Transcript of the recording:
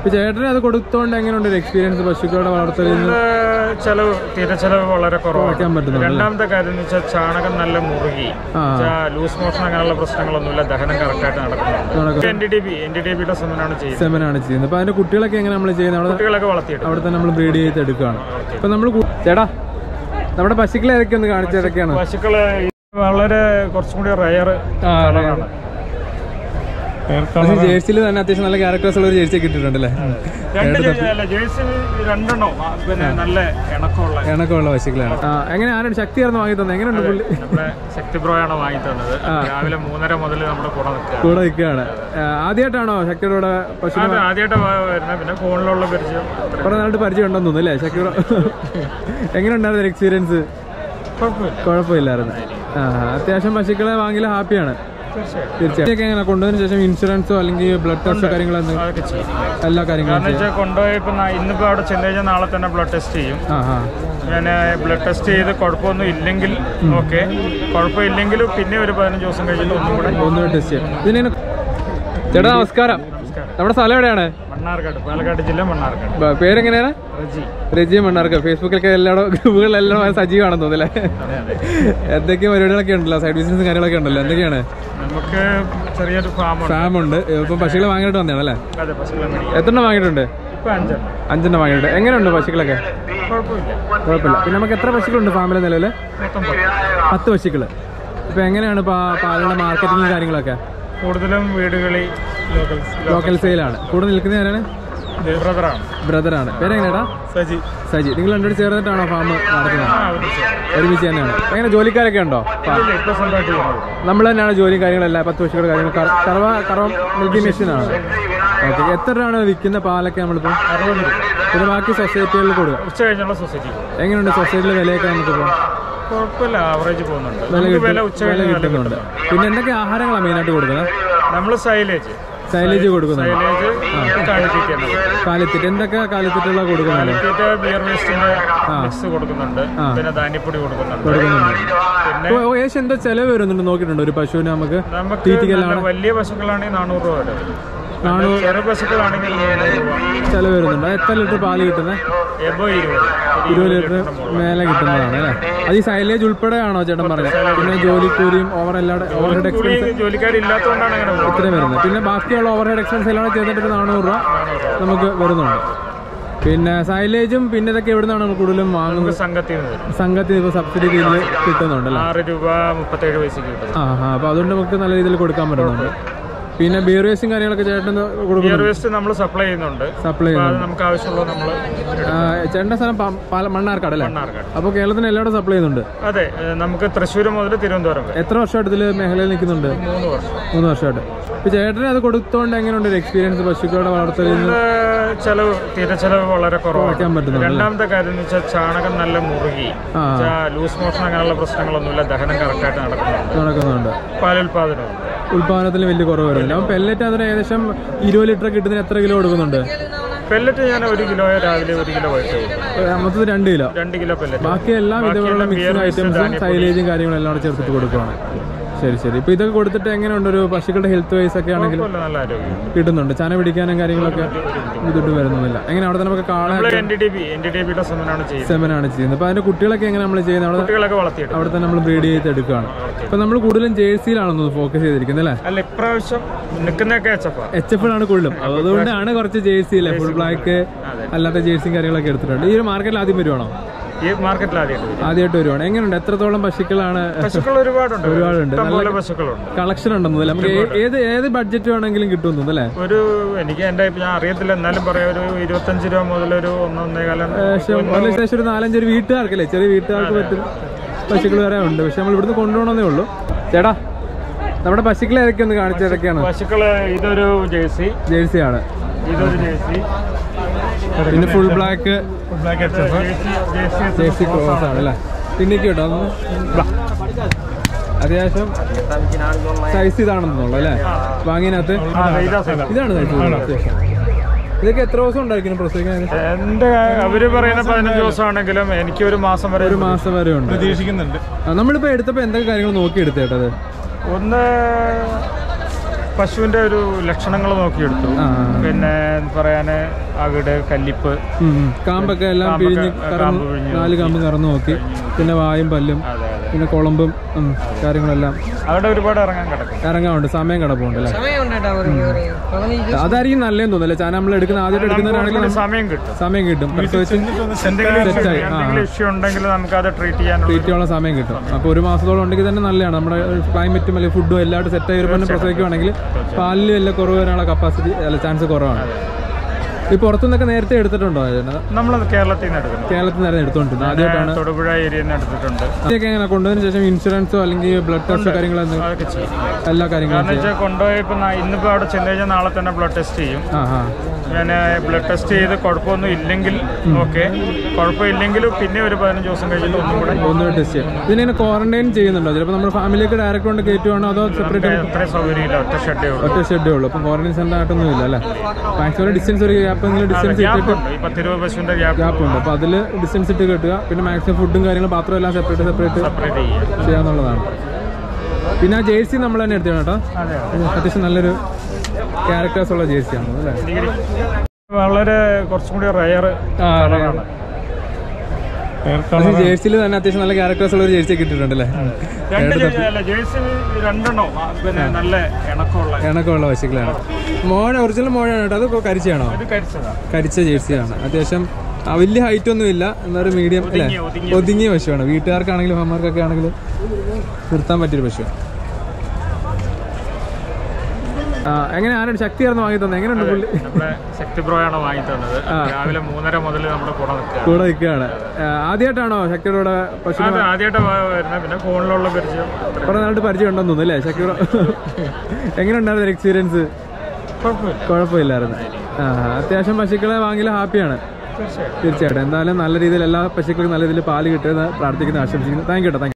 ഇപ്പൊ ചേട്ടന് അത് കൊടുത്തോണ്ട് എങ്ങനെയുണ്ട് ഒരു എക്സ്പീരിയൻസ് പശുക്കളുടെ വളർത്തലിൽ നിന്ന് ചെലവ് തീരെ ചെലവ് വളരെ കുറയ്ക്കാൻ കുറവാണ് പറ്റുന്നുണ്ട് രണ്ടാമത്തെ കാര്യം എന്ന് വെച്ചാൽ ചാണകം നല്ല മുറുകി ആ. ലൂസ് മോഷൻ അങ്ങനെയുള്ള പ്രശ്നങ്ങളൊന്നുമില്ല ദഹനം കറക്റ്റായിട്ട് നടക്കുന്നുണ്ട് നടക്കും. N D D B N D D B സെമനാണ് ചെയ്യുന്നത് സെമനാണ് ചെയ്യുന്നത് അപ്പൊ അതിന്റെ കുട്ടികളൊക്കെ എങ്ങനെ നമ്മൾ ചെയ്യുന്നത് അവിടെ കുട്ടികളൊക്കെ വളർത്തിയെടുക്കും അവിടെ തന്നെ നമ്മൾ ബ്രീഡ് ചെയ്ത് എടുക്കുകയാണ് അപ്പൊ നമ്മൾ ചേട്ടാ നമ്മുടെ പശുക്കളെ ഏതൊക്കെ ഒന്ന് കാണിച്ച ഏതൊക്കെയാണ് പശുക്കള് വളരെ കുറച്ചും കൂടി റയർ കളറാണ് ജേഴ്സിയിൽ തന്നെ അത്യാവശ്യം നല്ല ക്യാരക്ടേഴ്സ് ഉള്ള ഒരു ജേഴ്സി കിട്ടിയിട്ടുണ്ടല്ലേ രണ്ട് ജേ- അല്ല ജേഴ്സി രണ്ടെണ്ണോ ആ, പിന്നെ നല്ല ഇണക്കമുള്ള എണ്ണക്കമുള്ള പശുക്കളാണ് ആ, എങ്ങനെ ആരാണ് ശക്തി ആയിരുന്നു വാങ്ങി തന്നെ എങ്ങനെയുണ്ട് പുള്ളി നമ്മുടെ ശക്തി പ്രോയാണ് വാങ്ങി തന്നത് രാവിലെ മൂന്നര മുതൽ നമ്മുടെ കൂടെ നിൽക്കുക കൂടെ നിൽക്കുകയാണ് ആദ്യമായിട്ടാണോ ശക്തിയുടെ കൂടെ പശു അത് ആദ്യമായിട്ട് വരുന്നത് പിന്നെ ഫോണിലുള്ള പരിചയം അത്രേ. കുറെ നാളായിട്ട് പരിചയം ഉണ്ടെന്ന് തോന്നുന്നു അല്ലേ ശക്തി എങ്ങനെ ഉണ്ടായിരുന്നു എക്സ്പീരിയൻസ് കുഴപ്പമില്ല കുഴപ്പമില്ലായിരുന്നു ആ അത്യാവശ്യം പശുക്കളെ വാങ്ങിയാൽ ഹാപ്പിയാണ് തീർച്ചയായും തീർച്ചയായും എങ്ങനെ കൊണ്ടുവന്നതിന് ശേഷം ഇൻഷുറൻസോ അല്ലെങ്കിൽ ബ്ലഡ് ടെസ്റ്റോ കാര്യങ്ങളോ എന്തെങ്കിലും അതൊക്കെ ചെയ്യും എല്ലാ കാര്യങ്ങളും കാരണം വെച്ചാൽ കൊണ്ടുപോയി ഇപ്പം ഇന്നിപ്പോൾ അവിടെ ചെന്ന് കഴിഞ്ഞാൽ നാളെ തന്നെ ബ്ലഡ് ടെസ്റ്റ് ചെയ്യും ആ ആ ഞാൻ ബ്ലഡ് ടെസ്റ്റ് ചെയ്ത് കുഴപ്പമൊന്നും ഇല്ലെങ്കിൽ ഓക്കെ കുഴപ്പമില്ലെങ്കിൽ പിന്നെ ഒരു പതിനഞ്ച് ദിവസം കഴിഞ്ഞിട്ട് ഒന്നും കൂടെ ഒന്ന് ടെസ്റ്റ് ചെയ്യാം ഇതിനെ ചേട്ടാ നമസ്കാരം നമ്മുടെ സ്ഥലം എവിടെയാണ് മണ്ണാർക്കാട് പാലക്കാട് ജില്ല മണ്ണാർക്കാട് ബ- പേരെങ്ങനെയാണ് റജി രജിയ മണ്ണാർക്ക് ഫേസ്ബുക്കിലൊക്കെ എല്ലായിടും ഗ്രൂപ്പുകളിലെല്ലാം സജീവമാണെന്ന് തോന്നുന്നില്ലേ എന്തൊക്കെ പരിപാടികളൊക്കെ ഉണ്ടല്ലോ സൈഡ് ബിസിനസ് കാര്യങ്ങളൊക്കെ ഉണ്ടല്ലോ എന്തൊക്കെയാണ് നമുക്ക് ചെറിയൊരു ഫാമുണ്ട് ഫാം ഉണ്ട് ഇപ്പം പശുക്കളെ വാങ്ങിയിട്ട് വന്നതാണ് അല്ലേ അതെ പശുക്കളെ മേടിക്കാം എത്രണ്ണം വാങ്ങിയിട്ടുണ്ട് ഇപ്പം അഞ്ചെണ്ണം അഞ്ചെണ്ണം വാങ്ങിയിട്ടുണ്ട് എങ്ങനെയുണ്ട് പശുക്കളൊക്കെ കുഴപ്പമില്ല കുഴപ്പമില്ല പിന്നെ നമുക്ക് എത്ര പശുക്കളുണ്ട് ഫാമിലെ നിലവിൽ മൊത്തം പത്ത്. പത്ത് പശുക്കൾ ഇപ്പം എങ്ങനെയാണ് ഇപ്പോൾ പാലിൻ്റെ മാർക്കറ്റിംഗ് കാര്യങ്ങളൊക്കെ കൂടുതലും വീടുകളിൽ ലോക്കൽ ലോക്കൽ സെയിലാണ് കൂടെ നിൽക്കുന്ന ആരാണ് ബ്രദറാണ് ബ്രദറാണ് പേരെങ്ങനെയാടാ സജി സജി നിങ്ങൾ രണ്ടുപേരും ചേർന്നിട്ടാണോ ഫാം നടത്തുന്നത് ആ ഒരു ചെറുത്. ഒരുമിച്ച് തന്നെയാണ് എങ്ങനെ ജോലിക്കാരൊക്കെ ഉണ്ടോ ഇല്ല, ഇപ്പൊ സ്വന്തമായിട്ട് ചെയ്യുന്നത് നമ്മൾ തന്നെയാണ് ജോലിയും കാര്യങ്ങളെല്ലാം പത്ത് വർഷങ്ങളുടെ കാര്യങ്ങൾ കറ- കറവ കറവ മിൽക്കിംഗ് മെഷീനാണ് ഓക്കെ എത്ര രൂപയാണ് വിൽക്കുന്ന പാലൊക്കെ നമ്മളിപ്പോൾ അറുപത് രൂപ പിന്നെ ബാക്കി സൊസൈറ്റികളിൽ കൊടുക്കുക ഉച്ച കഴിഞ്ഞുള്ള സൊസൈറ്റി എങ്ങനെയുണ്ട് സൊസൈറ്റിയിലെ വിലയൊക്കെ നമുക്കിപ്പോൾ കുഴപ്പമില്ല ആവറേജ് പോകുന്നുണ്ട് വില നമുക്ക് വില കിട്ടും ഉച്ച വില കഴിഞ്ഞ് വില കിട്ടുന്നുണ്ട് പിന്നെ എന്തൊക്കെ ആഹാരങ്ങളാണ് മെയിനായിട്ട് കൊടുക്കുന്നത് നമ്മൾ സൈലേജ് സൈലേജ് കൊടുക്കുന്നുണ്ട് സൈലേജ് കാലിത്തീറ്റയാണ് കാലിത്തീറ്റ് എന്തൊക്കെ കാലിത്തീറ്റുള്ള കൊടുക്കുന്നുണ്ട് കാലിത്തീറ്റ ബിയർ വേസ്റ്റിന്റെ മിക്സ് കൊടുക്കുന്നുണ്ട് പിന്നെ ധാന്യപ്പൊടി കൊടുക്കുന്നുണ്ട് പിന്നെ ഓ, ഏകദേശം എന്തോ ചെലവ് വരുന്നുണ്ട് നോക്കിയിട്ടുണ്ട് ഒരു പശുവിന് നമുക്ക് നമുക്ക് നല്ല വലിയ പശുക്കളാണെങ്കിൽ നാനൂറ് രൂപ വരെ വരും. നാനൂറ് ചെറു പശുക്കളാണെങ്കിൽ മുന്നൂറ് രൂപ ചെലവ് വരുന്നുണ്ട് അത് എത്ര ലിറ്റർ പാല് കിട്ടുന്നത് എബോ ഇരുപത് ഇരുപത് ലിറ്റർ മേലെ കിട്ടുന്നതാണ് അല്ലേ അത് ഈ സൈലേജ് ഉൾപ്പെടെ ആണോ ചേട്ടൻ പറഞ്ഞത് പിന്നെ ജോലിക്കൂലിയും ഓവർ എല്ലാടെ ഓവർ ഹെഡ് കൂലി എക്സ്പെൻസ് ജോലിക്കാരില്ലാത്തതുകൊണ്ടാണ് അങ്ങനെ പോകുന്നത് ഇത്രയും വരുന്നത് പിന്നെ ബാക്കിയുള്ള ഓവർ ഹെഡ് എക്സ്പെൻസ് എല്ലാം കൂടെ ചെയ്തിട്ട് ഒരു നാനൂറ് രൂപ നമുക്ക് വരുന്നുണ്ട് പിന്നെ സൈലേജും പിന്നെ ഇതൊക്കെ എവിടെ നിന്നാണ് നമ്മൾ കൂടുതലും വാങ്ങുന്നത് സംഘത്തിൽ നിന്ന് വരും സംഘത്തിൽ ഇപ്പോൾ സബ്സിഡി രീതിയിൽ കിട്ടുന്നുണ്ടല്ലോ ആറ് രൂപ മുപ്പത്തേഴ് പൈസക്ക് കിട്ടും ആ ആ അപ്പോൾ അതുകൊണ്ട് നമുക്ക് നല്ല രീതിയിൽ കൊടുക്കാൻ പറ്റുന്നുണ്ട് പിന്നെ ബിയർ വേസ്റ്റും കാര്യങ്ങളൊക്കെ ചേട്ടൻ കൊടുക്കും ബിയർ വേസ്റ്റ് നമ്മൾ സപ്ലൈ ചെയ്യുന്നുണ്ട് സപ്ലൈ അപ്പൊ അത് നമുക്ക് ആവശ്യമുള്ളത് നമ്മൾ ചേട്ടൻ്റെ സ്ഥലം പ- പാല- മണ്ണാർക്കാട് അല്ലേ മണ്ണാർക്കാട് അപ്പോൾ കേരളത്തിന് എല്ലായിടും സപ്ലൈ ചെയ്യുന്നുണ്ട് അതെ ഏഹ് നമുക്ക് തൃശ്ശൂർ മുതൽ തിരുവനന്തപുരം വരെ എത്ര വർഷമായിട്ട് ഇതിൽ മേഖലയിൽ നിൽക്കുന്നുണ്ട് മൂന്ന് വർഷം മൂന്ന് വർഷമായിട്ട് ഇപ്പൊ ചേട്ടന് അത് കൊടുത്തോണ്ട് എങ്ങനെയുണ്ട് ഒരു എക്സ്പീരിയൻസ് പശുക്കളുടെ വളർത്തലിൽ നിന്ന് ഏഹ് ചെലവ് തീരെ ചെലവ് വളരെ കുറവാണ് കുറയ്ക്കാൻ പറ്റുന്നുണ്ട് രണ്ടാമത്തെ കാര്യം എന്ന് വെച്ചാൽ ചാണകം നല്ല മുറുകി ആ ലൂസ് മോഷൻ അങ്ങനെയുള്ള പ്രശ്നങ്ങളൊന്നുമില്ല ദഹനം കറക്റ്റായിട്ട് നടക്കുന്നുണ്ട് നടക്കുന്നുണ്ട് പാലുൽപാദനമുണ്ട് ഉൽപാദനത്തിൽ വലിയ കുറവ് വരുന്നില്ല അപ്പം പെല്ലറ്റ് അതിന് ഏകദേശം ഇരുപത് ലിറ്റർ കിട്ടുന്നതിന് എത്ര കിലോ കൊടുക്കുന്നുണ്ട് പെല്ലറ്റ് ഞാൻ ഒരു കിലോ രാവിലെ ഒരു കിലോ വൈകിട്ട് കൊടുക്കും. ഏ, മൊത്തത്തിൽ രണ്ട് കിലോ രണ്ട് കിലോ പെല്ലറ്റ് ബാക്കി എല്ലാ വിധമുള്ള മിക്സിംഗ് ഐറ്റംസും സൈലേജും കാര്യങ്ങളും എല്ലാം കൂടെ ചേർത്തിട്ട് കൊടുക്കുവാണ് ശരി ശരി ഇപ്പൊ ഇതൊക്കെ കൊടുത്തിട്ട് എങ്ങനെയുണ്ട് ഒരു പശുക്കളുടെ ഹെൽത്ത് വൈസ് ഒക്കെ ആണെങ്കിൽ കുഴപ്പമില്ല, നല്ല ആരോഗ്യം കിട്ടുന്നുണ്ട് ചന പിടിക്കാനും കാര്യങ്ങളൊക്കെ ബുദ്ധിമുട്ട് വരുന്നില്ല എങ്ങനെ അവിടെ തന്നെ നമുക്ക് കാള നമ്മൾ N D D B N D D B സെമനാണ് ചെയ്യുന്നത് സെമനാണ് ചെയ്യുന്നത് അപ്പൊ അതിന്റെ കുട്ടികളൊക്കെ എങ്ങനെ നമ്മൾ ചെയ്യുന്നത് അവിടെ കുട്ടികളൊക്കെ വളർത്തിയിട്ട് അവിടെ തന്നെ നമ്മൾ ബ്രീഡ് ചെയ്ത് എടുക്കുകയാണ് അപ്പൊ നമ്മൾ കൂടുതലും ജേഴ്സിയിലാണെന്ന് ഫോക്കസ് ചെയ്തിരിക്കുന്നത് അല്ലേ അല്ല ഇപ്രാവശ്യം നിൽക്കുന്നതൊക്കെ എച്ചപ്പാ എച്ച് എഫ് ആണ് കൂടുതലും അതുകൊണ്ടാണ് കുറച്ച് ജേഴ്സി അല്ലേ ഫുൾ ബ്ലാക്ക് അല്ലാത്ത ജേഴ്സിയും കാര്യങ്ങളൊക്കെ എടുത്തിട്ടുണ്ട് ഈ ഒരു മാർക്കറ്റിൽ ആദ്യം വരുവാണോ ഈ മാർക്കറ്റിൽ ആദ്യമായിട്ട് വരും. ആദ്യമായിട്ട് വരുവാണ് എങ്ങനെയുണ്ട് എത്രത്തോളം പശുക്കളാണ് പശുക്കൾ ഒരുപാടുണ്ട് ഒരുപാടുണ്ട്. ഇഷ്ടംപോലെ പശുക്കളുണ്ട് കളക്ഷൻ ഉണ്ടെന്നല്ലേ നമുക്ക് ഏ- ഏത് ഏത് ബഡ്ജറ്റ് വേണമെങ്കിലും കിട്ടുമെന്നു അല്ലേ ഒരു എനിക്ക് എന്റെ ഞാൻ അറിയത്തില്ല എന്നാലും പറയാം ഒരു ഇരുപത്തഞ്ച് രൂപ മുതൽ ഒരു ഒന്നൊന്നേ കാലം ഏകദേശം ഒരു ലക്ഷം ഒരു നാലഞ്ച് ഒരു വീട്ടുകാർക്കല്ലേ ചെറിയ വീട്ടുകാർക്ക് പറ്റും പശുക്കൾ വരെ ഉണ്ട് പക്ഷെ നമ്മൾ ഇവിടുന്ന് കൊണ്ടുപോകണമെന്നേ ഉള്ളൂ ചേട്ടാ നമ്മുടെ പശുക്കളെ ഏതൊക്കെ ഒന്ന് കാണിച്ച ഏതൊക്കെയാണ് പശുക്കള് ഇതൊരു ജേഴ്സി ജേഴ്സി ആണ് ഇതൊരു ജേഴ്സി പിന്നെ full black black jersey jersey cross ആണ് അല്ലേ പിന്നെ കേട്ടോ ഒന്ന് ബാ. അത്യാവശ്യം സൈസ് ഇതാണെന്ന് തോന്നുന്നു അല്ലേ വാങ്ങിയതിനകത്ത് ഇതാ സൈസ്. ഇതാണ് സൈസ് അത്യാവശ്യം ഇതൊക്കെ എത്ര ദിവസം ഉണ്ടായിരിക്കും പ്രസവിക്കാൻ എന്റെ അവര് പറയുന്ന പതിനഞ്ച് ദിവസമാണെങ്കിലും എനിക്ക് ഒരു മാസം വരെ ഒരു മാസം വരെ ഉണ്ട് പ്രതീക്ഷിക്കുന്നുണ്ട് ആ, നമ്മളിപ്പോ എടുത്തപ്പോ എന്തൊക്കെ കാര്യങ്ങൾ നോക്കി എടുത്തേട്ടത് ഒന്ന് പശുവിന്റെ ഒരു ലക്ഷണങ്ങൾ നോക്കിയെടുത്തു ആ പിന്നെ പറയാന് അകിട് കല്ലിപ്പ് ഉം, ഉം. കാമ്പൊക്കെ എല്ലാം കാമ്പൊക്കെ, പിഴിഞ്ഞ് കാമ്പ് കറന്ന് പിഴിഞ്ഞ് നാല് കാമ്പ് കറന്ന് നോക്കി പിന്നെ വായും പല്ലും അതെ അതെ പിന്നെ കുളമ്പും ഉം, കാര്യങ്ങളെല്ലാം അവിടെ ഒരുപാട് ഇറങ്ങാൻ കിടക്കും ഇറങ്ങാനുണ്ട് സമയം കിടപ്പുണ്ട് അല്ലേ സമയമുണ്ട് കേട്ടോ അവർക്ക് ഒരു പതിനഞ്ച് അതായിരിക്കും നല്ലതെന്ന് തോന്നുന്നില്ല ചാന നമ്മൾ എടുക്കുന്ന ആദ്യമായിട്ട് എടുക്കുന്നവരാണെങ്കിൽ നമുക്ക് സമയം കിട്ടും സമയം കിട്ടും പ്രസവിച്ച് എന്തെങ്കിലും issue- സെറ്റായി ആ എന്തെങ്കിലും ഇഷ്യൂ ഉണ്ടെങ്കിൽ നമുക്ക് അത് ട്രീറ്റ് ചെയ്യാനുള്ള ട്രീറ്റ് ചെയ്യാനുള്ള സമയം കിട്ടും അപ്പോൾ ഒരു മാസത്തോളം ഉണ്ടെങ്കിൽ തന്നെ നല്ലതാണ് നമ്മുടെ ക്ലൈമറ്റും അല്ലെങ്കിൽ ഫുഡും എല്ലായിട്ടും സെറ്റ് ആയി വരുമ്പോൾ പ്രസവിക്കുവാണെങ്കിൽ പാലിൽ വല്ല കുറവ് വരാനുള്ള കപ്പാസിറ്റി അല്ല ചാൻസ് കുറവാണ് ഈ പുറത്തുനിന്നൊക്കെ നേരത്തെ എടുത്തിട്ടുണ്ടോ ചേട്ടാ? നമ്മൾ കേരളത്തിൽ നിന്ന് എടുക്കണം കേരളത്തിൽ നിന്ന് എടുത്തോണ്ടിരുന്നത് ആദ്യമായിട്ടാണ് തൊടുപുഴ ഏരിയയിൽ നിന്ന് എടുത്തിട്ടുണ്ട് ഇതൊക്കെ എങ്ങനെ കൊണ്ടുവന്നതിന് ശേഷം ഇൻഷുറൻസോ അല്ലെങ്കിൽ ബ്ലഡ് ടെസ്റ്റോ കാര്യങ്ങളോ എന്തെങ്കിലും അതൊക്കെ ചെയ്യും എല്ലാ കാര്യങ്ങളും കാരണം വെച്ചാൽ കൊണ്ടുപോയപ്പോൾ ഇന്നിപ്പോൾ അവിടെ ചെന്ന് കഴിഞ്ഞാൽ നാളെ തന്നെ ബ്ലഡ് ടെസ്റ്റ് ചെയ്യും ആ ആ ഞാൻ ബ്ലഡ് ടെസ്റ്റ് ചെയ്ത് കുഴപ്പമൊന്നും ഇല്ലെങ്കിൽ ഓക്കെ കുഴപ്പമില്ലെങ്കിലും പിന്നെ ഒരു പതിനഞ്ച് ദിവസം കഴിഞ്ഞിട്ട് ഒന്നും കൂടെ ഒന്ന് ടെസ്റ്റ് ചെയ്യാം ഇതിനെ ക്വാറന്റൈൻ ചെയ്യുന്നുണ്ടോ ചിലപ്പോൾ നമ്മുടെ ഫാമിലിയൊക്കെ ഡയറക്റ്റ് കൊണ്ട് കയറ്റുവാണോ അതോ സെപ്പറേറ്റ് അത്രയും സൗകര്യമില്ല ഒറ്റ ഷെഡേ ഉള്ളൂ ഒറ്റ ഷെഡേ ഉള്ളൂ അപ്പം ക്വാറന്റൈൻ സെന്റർ ആയിട്ടൊന്നും ഇല്ല അല്ലേ മാക്സിമം ഡിസ്റ്റൻസ് ഒരു ഗ്യാപ്പ് എങ്കിലും ഡിസ്റ്റൻസ് ഗ്യാപ്പ് ഇട്ടിട്ട് ഉണ്ട് ഈ പത്തിരുപത് പശുവിന്റെ ഗ്യാപ്പ് ഗ്യാപ്പ് ഉണ്ട് അപ്പോൾ അതിൽ ഡിസ്റ്റൻസ് ഇട്ട് കെട്ടുക പിന്നെ മാക്സിമം ഫുഡും കാര്യങ്ങളും പാത്രം എല്ലാം സെപ്പറേറ്റ് സെപ്പറേറ്റ് സെപ്പറേറ്റ് ചെയ്യുക ചെയ്യാന്നുള്ളതാണ് പിന്നെ ആ ജേഴ്സി നമ്മൾ തന്നെ എടുത്തു കേട്ടോ അതെ അത്യാവശ്യം നല്ലൊരു ക്യാരക്ടേഴ്സ് ഉള്ള ജേഴ്സിയാണ് അല്ലേ ഡിഗ്രി വളരെ കുറച്ചും കൂടി റയർ ആ കളറാണ് പക്ഷേ ജേഴ്സിയിൽ തന്നെ അത്യാവശ്യം നല്ല ക്യാരക്ടേഴ്സ് ഉള്ള ഒരു ജേഴ്സി കിട്ടിയിട്ടുണ്ട് അല്ലേ രണ്ട് ജേ- അല്ല ജേഴ്സി രണ്ടെണ്ണോ ആ, പിന്നെ നല്ല ഇണക്കമുള്ള എണക്കമുള്ള പശുക്കളാണ് മോഴ ഒറിജിനൽ മോഴാണ് കേട്ടോ അത് കരിച്ചാണോ ഇത് കരിച്ചതാ കരിച്ച ജേഴ്സിയാണ് അത്യാവശ്യം ആ, വലിയ ഹൈറ്റ് ഒന്നും ഇല്ല എന്നൊരു മീഡിയം അല്ലേ ഒതുങ്ങിയ- ഒതുങ്ങിയ ഒതുങ്ങിയ പശുവാണ് വീട്ടുകാർക്കാണെങ്കിലും അമ്മമാർക്കൊക്കെ ആണെങ്കിലും നിർത്താൻ പറ്റിയൊരു പശു എങ്ങനെ ആരാണ് ശക്തി ആയിരുന്നു വാങ്ങി തന്നെ എങ്ങനെയുണ്ട് പുള്ളി നമ്മുടെ ശക്തി ബ്രോയാണ് വാങ്ങി തന്നത് രാവിലെ മൂന്നര മുതൽ നമ്മുടെ കൂടെ നിൽക്കുക കൂടെ നിൽക്കുകയാണ് ആദ്യമായിട്ടാണോ ശക്തിയുടെ കൂടെ പശു അത് ആദ്യമായിട്ട് വരുന്നത് പിന്നെ ഫോണിലുള്ള പരിചയം അത്രേ. കുറെ നാളായിട്ട് പരിചയം ഉണ്ടെന്ന് തോന്നുന്നു അല്ലേ ശക്തി എങ്ങനെ ഉണ്ടായിരുന്നു എക്സ്പീരിയൻസ് കുഴപ്പമില്ല കുഴപ്പമില്ലായിരുന്നു ആ അത്യാവശ്യം പശുക്കളെ വാങ്ങിയാൽ ഹാപ്പിയാണ് തീർച്ചയായും തീർച്ചയായിട്ടും എന്തായാലും നല്ല രീതിയിൽ എല്ലാ പശുക്കൾക്കും നല്ല രീതിയിൽ പാല് കിട്ടുമെന്ന് പ്രാർത്ഥിക്കുന്ന ആശംസിക്കുന്നു താങ്ക് യു കേട്ടോ താങ്ക്